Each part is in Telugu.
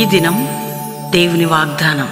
దినం దేవుని వాగ్దానం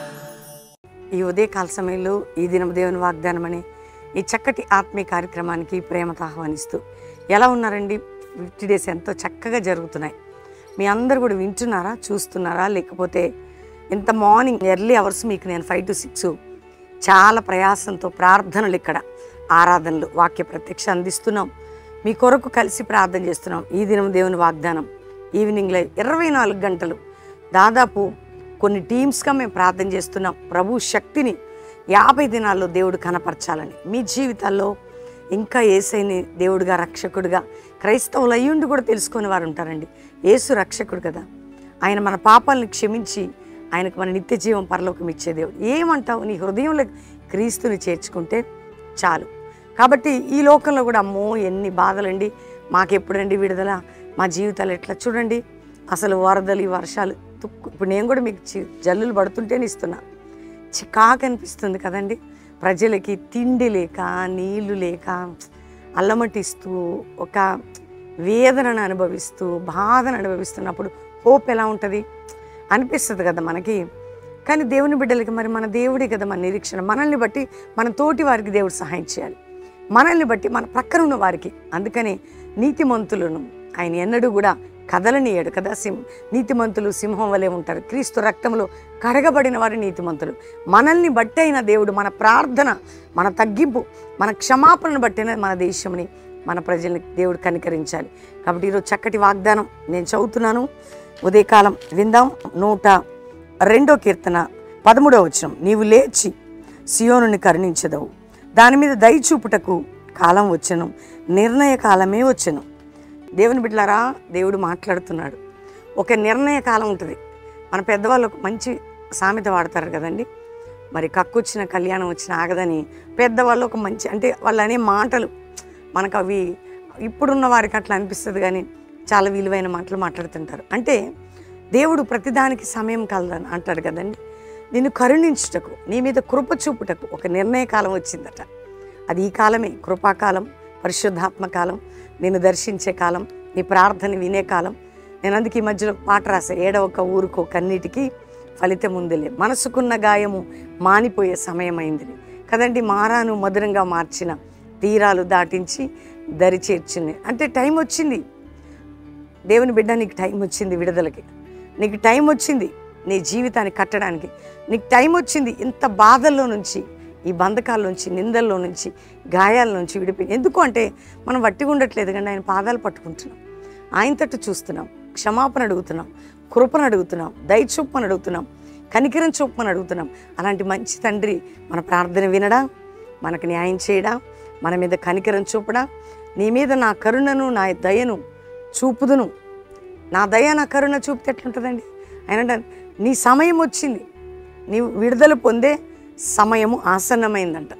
ఈ ఉదయకాల సమయంలో ఈ దినం దేవుని వాగ్దానం అని ఈ చక్కటి ఆత్మీయ కార్యక్రమానికి ప్రేమతో ఆహ్వానిస్తూ ఎలా ఉన్నారండి ఫిఫ్టీ డేస్ ఎంతో చక్కగా జరుగుతున్నాయి మీ అందరు కూడా వింటున్నారా చూస్తున్నారా లేకపోతే ఇంత మార్నింగ్ ఎర్లీ అవర్స్ మీకు నేను ఫైవ్ టు సిక్స్ చాలా ప్రయాసంతో ప్రార్థనలు ఇక్కడ ఆరాధనలు వాక్య ప్రత్యక్ష అందిస్తున్నాం మీ కొరకు కలిసి ప్రార్థన చేస్తున్నాం ఈ దినం దేవుని వాగ్దానం ఈవినింగ్ లైవ్ ఇరవై నాలుగు గంటలు దాదాపు కొన్ని టీమ్స్గా మేము ప్రార్థన చేస్తున్నాం ప్రభు శక్తిని యాభై దినాల్లో దేవుడు కనపరచాలని మీ జీవితాల్లో ఇంకా ఏసైని దేవుడిగా రక్షకుడిగా క్రైస్తవులు అయ్యుండి కూడా తెలుసుకునే వారు ఉంటారండి యేసు రక్షకుడు కదా ఆయన మన పాపాలను క్షమించి ఆయనకు మన నిత్య జీవం పరలోకం ఇచ్చే దేవుడు ఏమంటావు నీ హృదయంలో క్రీస్తుని చేర్చుకుంటే చాలు కాబట్టి ఈ లోకంలో కూడా అమ్మో ఎన్ని బాధలండి మాకెప్పుడండి విడుదల మా జీవితాలు ఎట్లా చూడండి అసలు వరదలు ఈ వర్షాలు తుక్కు ఇప్పుడు నేను కూడా మీకు చి- జల్లులు పడుతుంటేనే ఇస్తున్నా చికాకు అనిపిస్తుంది కదండి ప్రజలకి తిండి లేక నీళ్లు లేక అల్లమటిస్తూ ఒక వేదనను అనుభవిస్తూ బాధను అనుభవిస్తున్నప్పుడు హోప్ ఎలా ఉంటుంది అనిపిస్తుంది కదా మనకి కానీ దేవుని బిడ్డలకి మరి మన దేవుడే కదా మన నిరీక్షణ మనల్ని బట్టి మన తోటి వారికి దేవుడు సహాయం చేయాలి మనల్ని బట్టి మన ప్రక్కన ఉన్న వారికి అందుకని నీతిమంతులను ఆయన ఎన్నడూ కూడా కదలనీయడు కదా సింహ నీతిమంతులు సింహం వలె ఉంటారు క్రీస్తు రక్తంలో కడగబడిన వారి నీతిమంతులు మనల్ని బట్టి అయిన దేవుడు మన ప్రార్థన మన తగ్గింపు మన క్షమాపణను బట్టిన మన దేశంని మన ప్రజల్ని దేవుడు కనికరించాలి కాబట్టి ఈరోజు చక్కటి వాగ్దానం నేను చదువుతున్నాను ఉదయకాలం విందాం నూట రెండో కీర్తన పదమూడవ వచనం నీవు లేచి సియోనుని కరుణించదవు దాని మీద దయ చూపుటకు కాలం వచ్చెను నిర్ణయ కాలమే వచ్చెను దేవుని బిడ్డలారా దేవుడు మాట్లాడుతున్నాడు ఒక నిర్ణయ కాలం ఉంటుంది మన పెద్దవాళ్ళు ఒక మంచి సామెత వాడతారు కదండి మరి కక్కొచ్చిన కళ్యాణం వచ్చిన ఆగదని పెద్దవాళ్ళు ఒక మంచి అంటే వాళ్ళు అనే మాటలు మనకు అవి ఇప్పుడున్న వారికి అట్లా అనిపిస్తుంది కానీ చాలా విలువైన మాటలు మాట్లాడుతుంటారు అంటే దేవుడు ప్రతిదానికి సమయం కలదని అంటాడు కదండి నిన్ను కరుణించుటకు నీ మీద కృప చూపుటకు ఒక నిర్ణయ కాలం వచ్చిందట అది ఈ కాలమే కృపాకాలం పరిశుద్ధాత్మ కాలం నిన్ను దర్శించే కాలం నీ ప్రార్థన వినే కాలం నేను అందుకే ఈ మధ్యలో ఒక పాట రాసా ఏడవక ఊరుకో కన్నీటికి ఫలితం ఉందిలే మనసుకున్న గాయము మానిపోయే సమయం అయింది కదండి మారాను మధురంగా మార్చిన తీరాలు దాటించి దరి చేర్చింది అంటే టైం వచ్చింది దేవుని బిడ్డ నీకు టైం వచ్చింది విడుదలకి నీకు టైం వచ్చింది నీ జీవితాన్ని కట్టడానికి నీకు టైం వచ్చింది ఇంత బాధల్లో నుంచి ఈ బంధకాల నుంచి నిందల్లో నుంచి గాయాల నుంచి విడిపోయి ఎందుకు అంటే మనం వట్టిగా ఉండట్లేదు కానీ ఆయన పాదాలు పట్టుకుంటున్నాం ఆయన తట్టు చూస్తున్నాం క్షమాపణ అడుగుతున్నాం కృపను అడుగుతున్నాం దయచూపని అడుగుతున్నాం కనికరం చూపమని అడుగుతున్నాం అలాంటి మంచి తండ్రి మన ప్రార్థన వినడా మనకు న్యాయం చేయడా మన మీద కనికరం చూపడా నీ మీద నా కరుణను నా దయను చూపుదును నా దయ నా కరుణ చూపితే ఎట్లుంటుందండి ఆయన అంటారు, నీ సమయం వచ్చింది నీవు విడుదల పొందే సమయము ఆసన్నమైందంట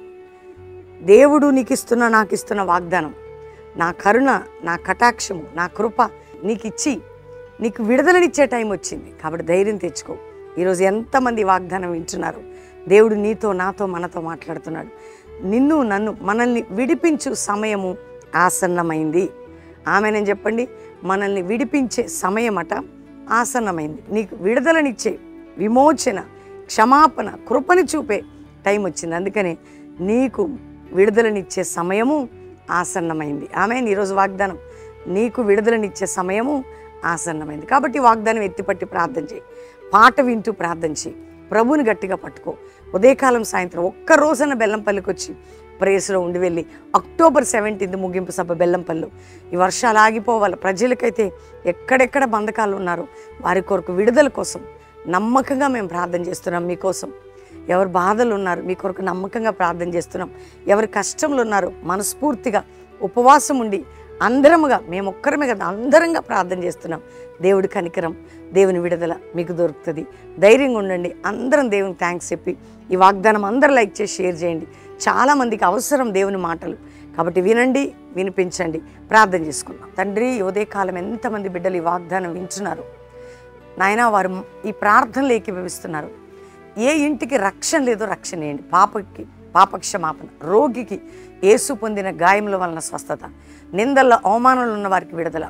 దేవుడు నీకు ఇస్తున్న నాకు ఇస్తున్న వాగ్దానం నా కరుణ నా కటాక్షము నా కృప నీకు ఇచ్చి నీకు విడుదలనిచ్చే టైం వచ్చింది కాబట్టి ధైర్యం తెచ్చుకో ఈరోజు ఎంతమంది వాగ్దానం వింటున్నారు దేవుడు నీతో నాతో మనతో మాట్లాడుతున్నాడు నిన్ను నన్ను మనల్ని విడిపించు సమయము ఆసన్నమైంది ఆమె నేను చెప్పండి మనల్ని విడిపించే సమయమట ఆసన్నమైంది నీకు విడుదలనిచ్చే విమోచన క్షమాపణ కృపని చూపే టైం వచ్చింది అందుకని నీకు విడుదలనిచ్చే సమయము ఆసన్నమైంది ఆమె ఈరోజు వాగ్దానం నీకు విడుదలనిచ్చే సమయము ఆసన్నమైంది కాబట్టి ఈ వాగ్దానం ఎత్తిపట్టి ప్రార్థన చేయి పాట వింటూ ప్రార్థన చేయి ప్రభుని గట్టిగా పట్టుకో ఉదయకాలం సాయంత్రం ఒక్క రోజున బెల్లంపల్లికి వచ్చి ప్రేయస్లో ఉండి వెళ్ళి అక్టోబర్ సెవెంటీన్త్ ముగింపు సభ బెల్లంపల్లి ఈ వర్షాలు ఆగిపోవాలి ప్రజలకైతే ఎక్కడెక్కడ బంధకాలు ఉన్నారో వారి కొరకు విడుదల కోసం నమ్మకంగా మేము ప్రార్థన చేస్తున్నాం మీకోసం ఎవరు బాధలు ఉన్నారు మీ కొరకు నమ్మకంగా ప్రార్థన చేస్తున్నాం ఎవరు కష్టంలో ఉన్నారు మనస్ఫూర్తిగా ఉపవాసం ఉండి అందరముగా మేము ఒక్కరమే కదా అందరంగా ప్రార్థన చేస్తున్నాం దేవుడి కనికరం దేవుని విడుదల మీకు దొరుకుతుంది ధైర్యంగా ఉండండి అందరం దేవునికి థ్యాంక్స్ చెప్పి ఈ వాగ్దానం అందరూ లైక్ చేసి షేర్ చేయండి చాలామందికి అవసరం దేవుని మాటలు కాబట్టి వినండి వినిపించండి ప్రార్థన చేసుకుందాం తండ్రి ఈ ఉదయకాలం ఎంతమంది బిడ్డలు ఈ వాగ్దానం వింటున్నారు నాయన వారు ఈ ప్రార్థనలు ఏకీభవిస్తున్నారు ఏ ఇంటికి రక్షణ లేదో రక్షణ వేయండి పాపకి పాపక్షమాపణ రోగికి యేసు పొందిన గాయముల వలన స్వస్థత నిందల్లో అవమానాలు ఉన్న వారికి విడుదల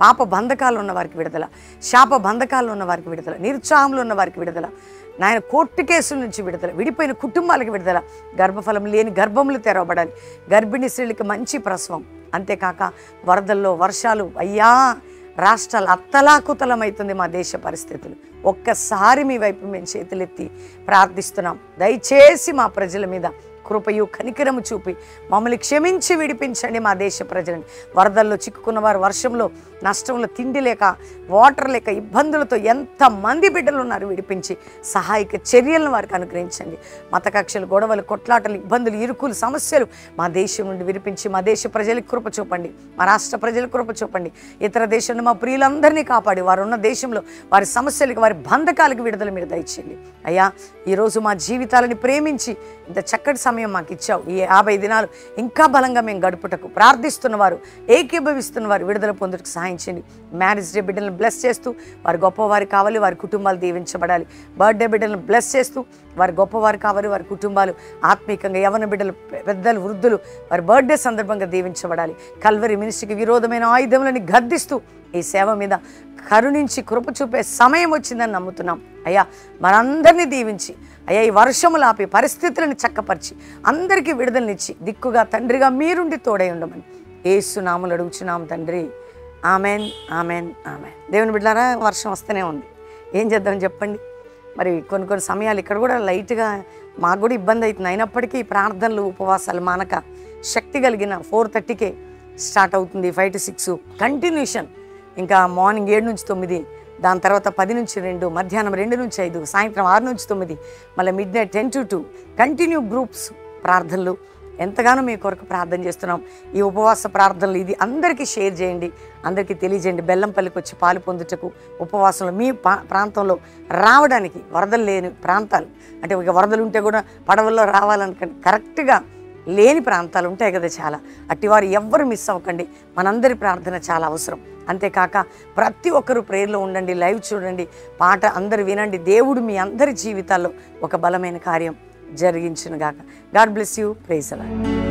పాప బంధకాలు ఉన్న వారికి విడుదల శాప బంధకాలు ఉన్న వారికి విడుదల నిరుత్సాహంలో ఉన్న వారికి విడుదల నాయన కోర్టు కేసుల నుంచి విడుదల విడిపోయిన కుటుంబాలకు విడుదల గర్భఫలం లేని గర్భములు తెరవబడాలి గర్భిణీ స్త్రీలకు మంచి ప్రసవం అంతేకాక వరదల్లో వర్షాలు అయ్యా రాష్ట్రాలు అత్తలాకుతలమవుతుంది మా దేశ పరిస్థితులు ఒక్కసారి మీ వైపు మేము చేతులెత్తి ప్రార్థిస్తున్నాం దయచేసి మా ప్రజల మీద కృపయు కనికరము చూపి మమ్మల్ని క్షమించి విడిపించండి మా దేశ ప్రజలని వరదల్లో చిక్కుకున్న వారు వర్షంలో నష్టంలో తిండి లేక వాటర్ లేక ఇబ్బందులతో ఎంతమంది బిడ్డలు ఉన్నారు విడిపించి సహాయక చర్యలను వారికి అనుగ్రహించండి మత కక్షలు గొడవలు కొట్లాటలు ఇబ్బందులు ఇరుకులు సమస్యలు మా దేశం నుండి విడిపించి మా దేశ ప్రజలకు కృప చూపండి మా రాష్ట్ర ప్రజలకు కృప చూపండి ఇతర దేశంలో మా ప్రియులందరినీ కాపాడి వారు ఉన్న దేశంలో వారి సమస్యలకు వారి బంధకాలకు విడుదల మీరు దయచేయండి అయ్యా ఈరోజు మా జీవితాలని ప్రేమించి ఇంత చక్కటి సమయం మాకు ఇచ్చావు ఈ యాభై దినాలు ఇంకా బలంగా మేము గడుపుటకు ప్రార్థిస్తున్నవారు ఏకీభవిస్తున్నవారు విడుదల పొందుటకు సహాయం చేయండి మ్యారేజ్ డే బిడ్డలను బ్లెస్ చేస్తూ వారి గొప్పవారు కావాలి వారి కుటుంబాలు దీవించబడాలి బర్త్డే బిడ్డలను బ్లెస్ చేస్తూ వారి గొప్పవారు కావాలి వారి కుటుంబాలు ఆత్మీకంగా యవన బిడ్డలు పెద్దలు వృద్ధులు వారి బర్త్డే సందర్భంగా దీవించబడాలి కల్వరి మినిస్ట్రీకి విరోధమైన ఆయుధములని గద్దిస్తూ ఈ సేవ మీద కరుణించి కృప చూపే సమయం వచ్చిందని నమ్ముతున్నాం అయ్యా మనందరినీ దీవించి అయ్యా ఈ వర్షములు ఆపి పరిస్థితులను చక్కపరిచి అందరికీ విడుదలనిచ్చి దిక్కుగా తండ్రిగా మీరుండి తోడై ఉండమని ఏసు నాములు అడుగుచున్నాం తండ్రి ఆమెన్ ఆమెన్ ఆమెన్ దేవుని బిడ్డారా వర్షం వస్తూనే ఉంది ఏం చేద్దాం చెప్పండి మరి కొన్ని కొన్ని సమయాలు ఇక్కడ కూడా లైట్గా మాకు కూడా ఇబ్బంది అవుతుంది అయినప్పటికీ ప్రార్థనలు ఉపవాసాలు మానక శక్తి కలిగిన ఫోర్ థర్టీకే స్టార్ట్ అవుతుంది ఫైవ్ టు సిక్స్ కంటిన్యూషన్ ఇంకా మార్నింగ్ ఏడు నుంచి తొమ్మిది దాని తర్వాత పది నుంచి రెండు మధ్యాహ్నం రెండు నుంచి ఐదు సాయంత్రం ఆరు నుంచి తొమ్మిది మళ్ళీ midnight ten to two continue groups ప్రార్థనలు ఎంతగానో మీ కొరకు ప్రార్థన చేస్తున్నాం ఈ ఉపవాస ప్రార్థనలు ఇది అందరికీ షేర్ చేయండి అందరికీ తెలియజేయండి బెల్లంపల్లికి వచ్చి పాలు పొందుటకు ఉపవాసంలో మీ పా- ప్రాంతంలో రావడానికి వరదలు లేని ప్రాంతాలు అంటే ఇక వరదలు ఉంటే కూడా పడవల్లో రావాలనుకండి కరెక్ట్గా లేని ప్రాంతాలు ఉంటాయి కదా చాలా అట్టివారు ఎవ్వరు మిస్ అవ్వకండి మనందరి ప్రార్థన చాలా అవసరం అంతేకాక ప్రతి ఒక్కరు ప్రేయర్లో ఉండండి లైవ్ చూడండి పాట అందరు వినండి దేవుడు మీ అందరి జీవితాల్లో ఒక బలమైన కార్యం జరిగించునుగాక గాడ్ బ్లెస్ యూ ప్రేజ్ అలా